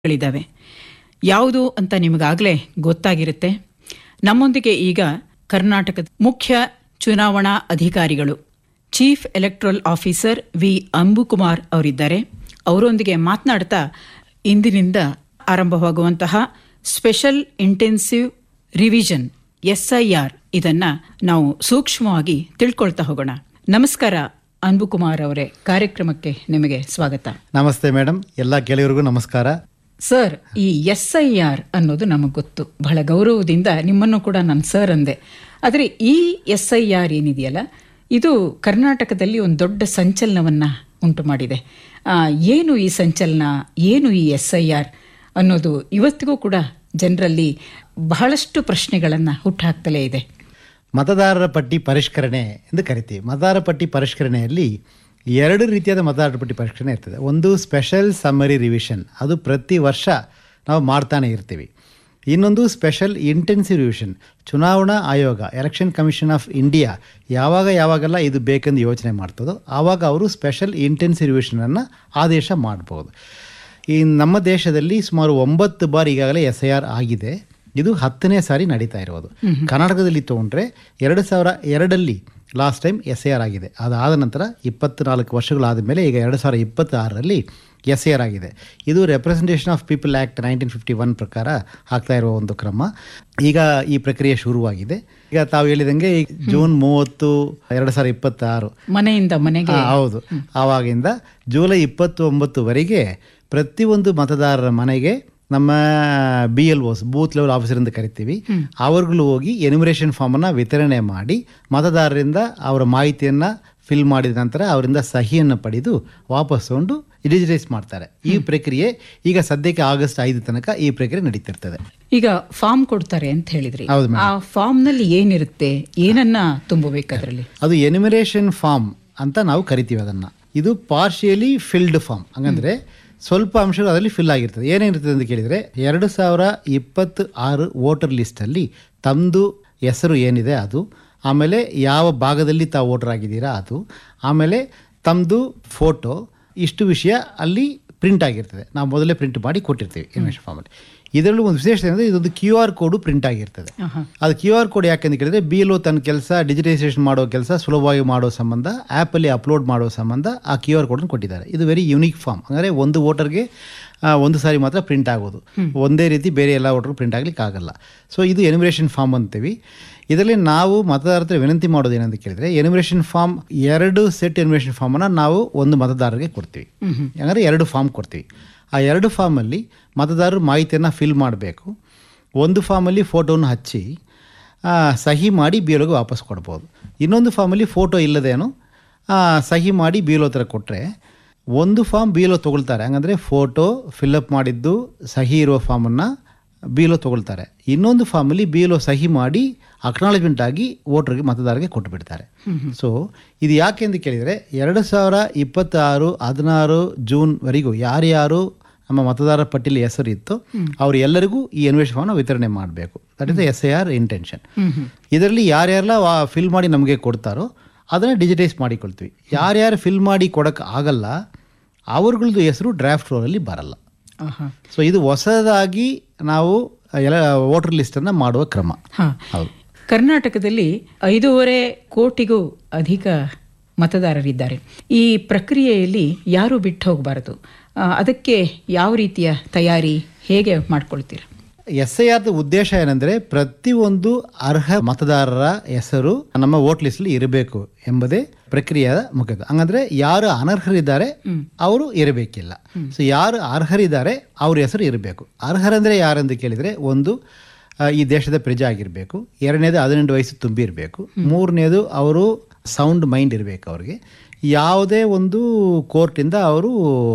ಗಳಿದ್ದಾವೆ ಯಾವುದು ಅಂತ ನಿಮಗಾಗಲೇ ಗೊತ್ತಾಗಿರುತ್ತೆ ನಮ್ಮೊಂದಿಗೆ ಈಗ ಕರ್ನಾಟಕದ ಮುಖ್ಯ ಚುನಾವಣಾ ಅಧಿಕಾರಿಗಳು chief electoral officer V Ambukumar ಅವರಿದ್ದಾರೆ ಅವರೊಂದಿಗೆ ಮಾತನಾಡ್ತಾ ಇಂದಿನಿಂದ ಆರಂಭವಾಗುವಂತಹ ಸ್ಪೆಷಲ್ ಇಂಟೆನ್ಸಿವ್ ರಿವಿಷನ್ ಎಸ್ಐಆರ್ ಇದನ್ನ ನಾವು ಸೂಕ್ಷ್ಮವಾಗಿ ತಿಳ್ಕೊಳ್ತಾ ಹೋಗೋಣ ನಮಸ್ಕಾರ ಅನ್ಬುಕುಮಾರ್ ಅವರೇ ಕಾರ್ಯಕ್ರಮಕ್ಕೆ ನಿಮಗೆ ಸ್ವಾಗತ ನಮಸ್ತೆ ಮೇಡಮ್ ಎಲ್ಲ ಗೆಳೆಯರಿಗೂ ನಮಸ್ಕಾರ ಸರ್ ಈ ಎಸ್ ಐ ಆರ್ ಅನ್ನೋದು ನಮಗೆ ಗೊತ್ತು ಬಹಳ ಗೌರವದಿಂದ ನಿಮ್ಮನ್ನು ಕೂಡ ನಾನು ಸರ್ ಅಂದೆ ಆದರೆ ಈ ಎಸ್ ಐ ಆರ್ ಏನಿದೆಯಲ್ಲ ಇದು ಕರ್ನಾಟಕದಲ್ಲಿ ಒಂದು ದೊಡ್ಡ ಸಂಚಲನವನ್ನ ಉಂಟು ಮಾಡಿದೆ ಆ, ಏನು ಈ ಸಂಚಲನ ಏನು ಈ ಎಸ್ ಐ ಆರ್ ಅನ್ನೋದು ಇವತ್ತಿಗೂ ಕೂಡ ಜನರಲ್ಲಿ ಬಹಳಷ್ಟು ಪ್ರಶ್ನೆಗಳನ್ನು ಹುಟ್ಟುಹಾಕ್ತಲೇ ಇದೆ ಮತದಾರರ ಪಟ್ಟಿ ಪರಿಷ್ಕರಣೆ ಎಂದು ಕರಿತೀವಿ ಮತದಾರರ ಪಟ್ಟಿ ಪರಿಷ್ಕರಣೆಯಲ್ಲಿ ಎರಡು ರೀತಿಯಾದ ಮತದಾರರ ಪಟ್ಟಿ ಪರಿಷ್ಕರಣೆ ಇರ್ತದೆ ಒಂದು ಸ್ಪೆಷಲ್ ಸಮ್ಮರಿ ರಿವಿಷನ್ ಅದು ಪ್ರತಿ ವರ್ಷ ನಾವು ಮಾಡ್ತಾನೆ ಇರ್ತೀವಿ ಇನ್ನೊಂದು ಸ್ಪೆಷಲ್ ಇಂಟೆನ್ಸಿವ್ ರಿವಿಷನ್ ಚುನಾವಣಾ ಆಯೋಗ ಎಲೆಕ್ಷನ್ ಕಮಿಷನ್ ಆಫ್ ಇಂಡಿಯಾ ಯಾವಾಗ ಯಾವಾಗೆಲ್ಲ ಇದು ಬೇಕೆಂದು ಯೋಚನೆ ಮಾಡ್ತದೋ ಆವಾಗ ಅವರು ಸ್ಪೆಷಲ್ ಇಂಟೆನ್ಸಿವ್ ರಿವಿಷನನ್ನು ಆದೇಶ ಮಾಡ್ಬೋದು ಈ ನಮ್ಮ ದೇಶದಲ್ಲಿ ಸುಮಾರು ಒಂಬತ್ತು ಬಾರಿ ಈಗಾಗಲೇ ಎಸ್ ಐ ಆರ್ ಆಗಿದೆ ಇದು ಹತ್ತನೇ ಸಾರಿ ನಡೀತಾ ಇರೋದು ಕರ್ನಾಟಕದಲ್ಲಿ ತೊಗೊಂಡ್ರೆ ಎರಡು ಸಾವಿರ ಎರಡಲ್ಲಿ last time S I R ಆಗಿದೆ ಅದಾದ ನಂತರ ಇಪ್ಪತ್ನಾಲ್ಕು ವರ್ಷಗಳಾದ ಮೇಲೆ ಈಗ ಎರಡು ಸಾವಿರ ಇಪ್ಪತ್ತಾರರಲ್ಲಿ ಎಸ್ ಐ ಆರ್ ಆಗಿದೆ ಇದು representation of people act nineteen fifty one ಪ್ರಕಾರ ಆಗ್ತಾ ಇರುವ ಒಂದು ಕ್ರಮ ಈಗ ಈ ಪ್ರಕ್ರಿಯೆ ಶುರುವಾಗಿದೆ ಈಗ ತಾವು ಹೇಳಿದಂಗೆ ಈ ಜೂನ್ ಮೂವತ್ತು ಎರಡು ಸಾವಿರ ಇಪ್ಪತ್ತಾರು ಮನೆಯಿಂದ ಮನೆಗೆ ಹಾ, ಹೌದು ಆವಾಗಿಂದ ಜುಲೈ ಇಪ್ಪತ್ತೊಂಬತ್ತುವರೆಗೆ ಪ್ರತಿಯೊಂದು ಮತದಾರರ ಮನೆಗೆ ನಮ್ಮ B L Os booth level officer ಅಂತ ಕರಿತೀವಿ ಅವ್ರುಗಳು ಹೋಗಿ ಎನಿಮರೇಷನ್ ಫಾರ್ಮನ್ನು ವಿತರಣೆ ಮಾಡಿ ಮತದಾರರಿಂದ ಅವರ ಮಾಹಿತಿಯನ್ನು ಫಿಲ್ ಮಾಡಿದ ನಂತರ ಅವರಿಂದ ಸಹಿಯನ್ನು ಪಡೆದು ವಾಪಸ್ ತಗೊಂಡು ಡಿಜಿಟೈಸ್ ಮಾಡ್ತಾರೆ ಈ ಪ್ರಕ್ರಿಯೆ ಈಗ ಸದ್ಯಕ್ಕೆ ಆಗಸ್ಟ್ ಐದು ತನಕ ಈ ಪ್ರಕ್ರಿಯೆ ನಡೀತಿರ್ತದೆ ಈಗ ಫಾರ್ಮ್ ಕೊಡ್ತಾರೆ ಅಂತ ಹೇಳಿದ್ರಿ ಹೌದು ಆ ಫಾರ್ಮ್ ನಲ್ಲಿ ಏನಿರುತ್ತೆ ಏನನ್ನ ತುಂಬಬೇಕು ಅದರಲ್ಲಿ ಅದು ಎನಿಮರೇಷನ್ ಫಾರ್ಮ್ ಅಂತ ನಾವು ಕರಿತೀವಿ ಅದನ್ನು ಇದು ಪಾರ್ಶಿಯಲಿ ಫಿಲ್ಡ್ ಫಾರ್ಮ್ ಹಂಗಂದ್ರೆ ಸ್ವಲ್ಪ ಅಂಶಗಳು ಅದರಲ್ಲಿ ಫಿಲ್ ಆಗಿರ್ತದೆ ಏನೇನಿರ್ತದೆ ಅಂತ ಕೇಳಿದರೆ ಎರಡು ಸಾವಿರ ಇಪ್ಪತ್ತು ಆರು ವೋಟರ್ ಲಿಸ್ಟಲ್ಲಿ ತಮ್ಮದು ಹೆಸರು ಏನಿದೆ ಅದು ಆಮೇಲೆ ಯಾವ ಭಾಗದಲ್ಲಿ ತಾವು ವೋಟರ್ ಆಗಿದ್ದೀರಾ ಅದು ಆಮೇಲೆ ತಮ್ಮದು ಫೋಟೋ ಇಷ್ಟು ವಿಷಯ ಅಲ್ಲಿ ಪ್ರಿಂಟ್ ಆಗಿರ್ತದೆ ನಾವು ಮೊದಲೇ ಪ್ರಿಂಟ್ ಮಾಡಿ ಕೊಟ್ಟಿರ್ತೀವಿ ಇನ್ವೆಸ್ಟ್ ಫಾರ್ಮಲ್ಲಿ ಇದರಲ್ಲೂ ಒಂದು ವಿಶೇಷತೆ ಅಂದರೆ ಇದೊಂದು ಕ್ಯೂ ಆರ್ ಕೋಡು ಪ್ರಿಂಟ್ ಆಗಿರ್ತದೆ ಅದು ಕ್ಯೂ ಆರ್ ಕೋಡ್ ಯಾಕೆಂತ ಕೇಳಿದ್ರೆ ಬಿ ಎಲ್ ತನ್ನ ಕೆಲಸ ಡಿಜಿಟೈಸೇಷನ್ ಮಾಡೋ ಕೆಲಸ ಸುಲಭವಾಗಿ ಮಾಡೋ ಸಂಬಂಧ ಆ್ಯಪಲ್ಲಿ ಅಪ್ಲೋಡ್ ಮಾಡೋ ಸಂಬಂಧ ಆ ಕ್ಯೂ ಆರ್ ಕೋಡನ್ನು ಕೊಟ್ಟಿದ್ದಾರೆ ಇದು ವೆರಿ ಯುನೀಕ್ ಫಾರ್ಮ್ ಅಂದರೆ ಒಂದು ವೋಟರ್ಗೆ ಒಂದು ಸಾರಿ ಮಾತ್ರ ಪ್ರಿಂಟ್ ಆಗೋದು ಒಂದೇ ರೀತಿ ಬೇರೆ ಎಲ್ಲ ವೋಟರ್ ಪ್ರಿಂಟ್ ಆಗ್ಲಿಕ್ಕೆ ಆಗಲ್ಲ ಸೊ ಇದು ಎನಿಮರೇಷನ್ ಫಾರ್ಮ್ ಅಂತೀವಿ ಇದರಲ್ಲಿ ನಾವು ಮತದಾರರ ಹತ್ರ ವಿನಂತಿ ಮಾಡೋದು ಏನಂತ ಕೇಳಿದ್ರೆ ಎನಿಮರೇಷನ್ ಫಾರ್ಮ್ ಎರಡು ಸೆಟ್ ಎನಿಮರೇಷನ್ ಫಾರ್ಮನ್ನು ನಾವು ಒಂದು ಮತದಾರರಿಗೆ ಕೊಡ್ತೀವಿ ಅಂದರೆ ಎರಡು ಫಾರ್ಮ್ ಕೊಡ್ತೀವಿ ಆ ಎರಡು ಫಾರ್ಮಲ್ಲಿ ಮತದಾರರು ಮಾಹಿತಿಯನ್ನು ಫಿಲ್ ಮಾಡಬೇಕು ಒಂದು ಫಾರ್ಮಲ್ಲಿ ಫೋಟೋನ ಹಚ್ಚಿ ಆ, ಸಹಿ ಮಾಡಿ ಬಿ ಎಲ್ಗೆ ವಾಪಸ್ ಕೊಡ್ಬೋದು ಇನ್ನೊಂದು ಫಾರ್ಮಲ್ಲಿ ಫೋಟೋ ಇಲ್ಲದೇನು ಆ, ಸಹಿ ಮಾಡಿ ಬಿ ಎಲ್ ಹತ್ರ ಕೊಟ್ಟರೆ ಒಂದು ಫಾರ್ಮ್ ಬಿ ಎಲ್ ತೊಗೊಳ್ತಾರೆ ಹಂಗಂದರೆ ಫೋಟೋ ಫಿಲ್ಅಪ್ ಮಾಡಿದ್ದು ಸಹಿ ಇರುವ ಫಾರ್ಮನ್ನು ಬಿ ಎಲ್ ತೊಗೊಳ್ತಾರೆ ಇನ್ನೊಂದು ಫಾರ್ಮಲ್ಲಿ ಬಿ ಎಲ್ ಸಹಿ ಮಾಡಿ ಅಕ್ನಾಲಜ್ಮೆಂಟ್ ಆಗಿ ವೋಟರ್ಗೆ ಮತದಾರರಿಗೆ ಕೊಟ್ಟುಬಿಡ್ತಾರೆ ಸೊ ಇದು ಯಾಕೆ ಅಂತ ಕೇಳಿದರೆ ಎರಡು ಸಾವಿರ ಇಪ್ಪತ್ತಾರು ಹದಿನಾರು ಜೂನ್ವರೆಗೂ ಯಾರ್ಯಾರು ನಮ್ಮ ಮತದಾರರ ಪಟ್ಟಿಯಲ್ಲಿ ಹೆಸರು ಇತ್ತು ಅವ್ರು ಎಲ್ಲರಿಗೂ ಈ ಎನ್ವೇಷನ್ ಫಾರ್ಮ್ನ ವಿತರಣೆ ಮಾಡಬೇಕು that is S I R intention ಇದರಲ್ಲಿ ಯಾರ್ಯಾರೆಲ್ಲ ಫಿಲ್ ಮಾಡಿ ನಮಗೆ ಕೊಡ್ತಾರೋ ಅದನ್ನು ಡಿಜಿಟೈಸ್ ಮಾಡಿಕೊಳ್ತೀವಿ ಯಾರ್ಯಾರು ಫಿಲ್ ಮಾಡಿ ಕೊಡೋಕ್ಕೆ ಆಗಲ್ಲ ಅವ್ರಗಳದ್ದು ಹೆಸರು ಡ್ರಾಫ್ಟ್ ರೋಲಲ್ಲಿ ಬರಲ್ಲ ಆಹಾ. ಸೊ ಇದು ಹೊಸದಾಗಿ ನಾವು ಎಲ್ಲ ವೋಟರ್ ಲಿಸ್ಟನ್ನು ಮಾಡುವ ಕ್ರಮ ಹಾ. ಹೌದು ಕರ್ನಾಟಕದಲ್ಲಿ ಐದೂವರೆ ಕೋಟಿಗೂ ಅಧಿಕ ಮತದಾರರಿದ್ದಾರೆ ಈ ಪ್ರಕ್ರಿಯೆಯಲ್ಲಿ ಯಾರು ಬಿಟ್ಟು ಹೋಗಬಾರದು ಆ, ಅದಕ್ಕೆ ಯಾವ ರೀತಿಯ ತಯಾರಿ ಹೇಗೆ ಮಾಡ್ಕೊಳ್ತೀರಾ ಎಸ್ ಐ ಆರ್ದ ಉದ್ದೇಶ ಏನಂದರೆ ಪ್ರತಿಯೊಂದು ಅರ್ಹ ಮತದಾರರ ಹೆಸರು ನಮ್ಮ ವೋಟ್ ಲಿಸ್ಟಲ್ಲಿ ಇರಬೇಕು ಎಂಬುದೇ ಪ್ರಕ್ರಿಯೆಯ ಮುಖ್ಯದ ಹಂಗಂದ್ರೆ ಯಾರು ಅನರ್ಹರಿದ್ದಾರೆ ಅವರು ಇರಬೇಕಿಲ್ಲ ಸೊ ಯಾರು ಅರ್ಹರಿದ್ದಾರೆ ಅವ್ರ ಹೆಸರು ಇರಬೇಕು ಅರ್ಹರಂದ್ರೆ ಯಾರಂತ ಕೇಳಿದರೆ ಒಂದು ಆ, ಈ ದೇಶದ ಪ್ರಜೆ ಆಗಿರಬೇಕು ಎರಡನೇದು ಹದಿನೆಂಟು ವಯಸ್ಸು ತುಂಬಿರಬೇಕು ಮೂರನೇದು ಅವರು ಸೌಂಡ್ ಮೈಂಡ್ ಇರಬೇಕು ಅವ್ರಿಗೆ ಯಾವುದೇ ಒಂದು ಕೋರ್ಟಿಂದ ಅವರು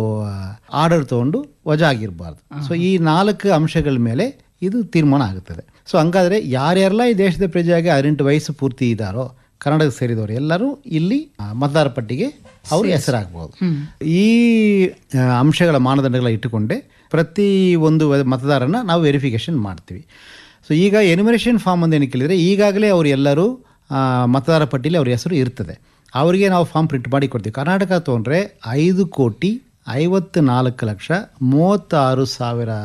ಆರ್ಡರ್ ತಗೊಂಡು ವಜಾ ಆಗಿರಬಾರ್ದು ಸೊ ಈ ನಾಲ್ಕು ಅಂಶಗಳ ಮೇಲೆ ಇದು ತೀರ್ಮಾನ ಆಗುತ್ತದೆ ಸೊ ಹಂಗಾದ್ರೆ ಯಾರ್ಯಾರೆಲ್ಲ ಈ ದೇಶದ ಪ್ರಜೆಯಾಗಿ ಹದಿನೆಂಟು ವಯಸ್ಸು ಪೂರ್ತಿ ಇದ್ದಾರೋ ಕರ್ನಾಟಕ ಸೇರಿದವರು ಎಲ್ಲರೂ ಇಲ್ಲಿ ಆ, ಮತದಾರ ಪಟ್ಟಿಗೆ ಅವರು ಹೆಸರಾಗ್ಬೋದು ಈ ಆ, ಅಂಶಗಳ ಮಾನದಂಡಗಳ ಇಟ್ಟುಕೊಂಡೇ ಪ್ರತಿ ಒಂದು ವ- ಮತದಾರನ ನಾವು ವೆರಿಫಿಕೇಶನ್ ಮಾಡ್ತೀವಿ ಸೊ ಈಗ ಎನಿಮರೇಷನ್ ಫಾರ್ಮ್ ಅಂತ ಏನು ಕೇಳಿದರೆ ಈಗಾಗಲೇ ಅವರು ಎಲ್ಲರೂ ಆ, ಮತದಾರ ಪಟ್ಟಿಯಲ್ಲಿ ಅವ್ರ ಹೆಸರು ಇರ್ತದೆ ಅವರಿಗೆ ನಾವು ಫಾರ್ಮ್ ಪ್ರಿಂಟ್ ಮಾಡಿ ಕೊಡ್ತೀವಿ ಕರ್ನಾಟಕ ತೊಗೊಂಡ್ರೆ ಐದು ಕೋಟಿ ಐವತ್ತು ನಾಲ್ಕು ಲಕ್ಷ ಮೂವತ್ತಾರು ಸಾವಿರ